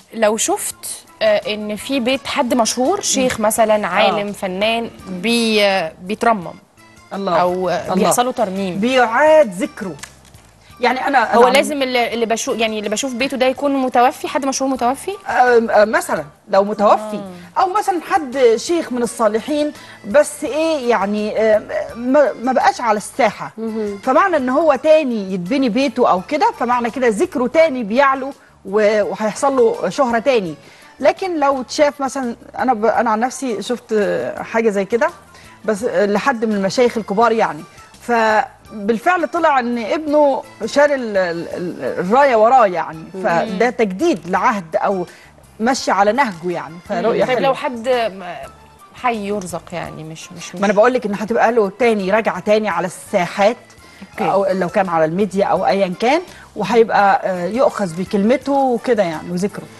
لو شفت آه، ان في بيت حد مشهور شيخ مثلا عالم فنان بي آه، بيترمم الله او آه، الله. بيحصل له ترميم بيعاد ذكره يعني انا هو أنا لازم اللي اللي بشوف يعني اللي بشوف بيته ده يكون متوفي حد مشهور متوفي آم، آم، مثلا لو متوفي او مثلا حد شيخ من الصالحين بس ايه يعني آم، ما ما بقاش على الساحه فمعنى ان هو تاني يتبني بيته او كده فمعنى كده ذكره تاني بيعلو و- وهيحصل له شهره تاني لكن لو تشاف مثلا انا ب... انا عن نفسي شفت آه، حاجه زي كده بس آه، لحد من المشايخ الكبار يعني فبالفعل طلع ان ابنه شال ال- ال- ال- الرايه وراه يعني فده تجديد لعهد او مشي على نهجه يعني فرؤيه طيب لو حلوه حد آه، حي يرزق يعني مش مش ما انا بقول لك ان هتبقى له تاني رجعه تاني على الساحات أوكي. او لو كان على الميديا او ايا كان وهيبقى آه، يؤخذ بكلمته وكده يعني وذكره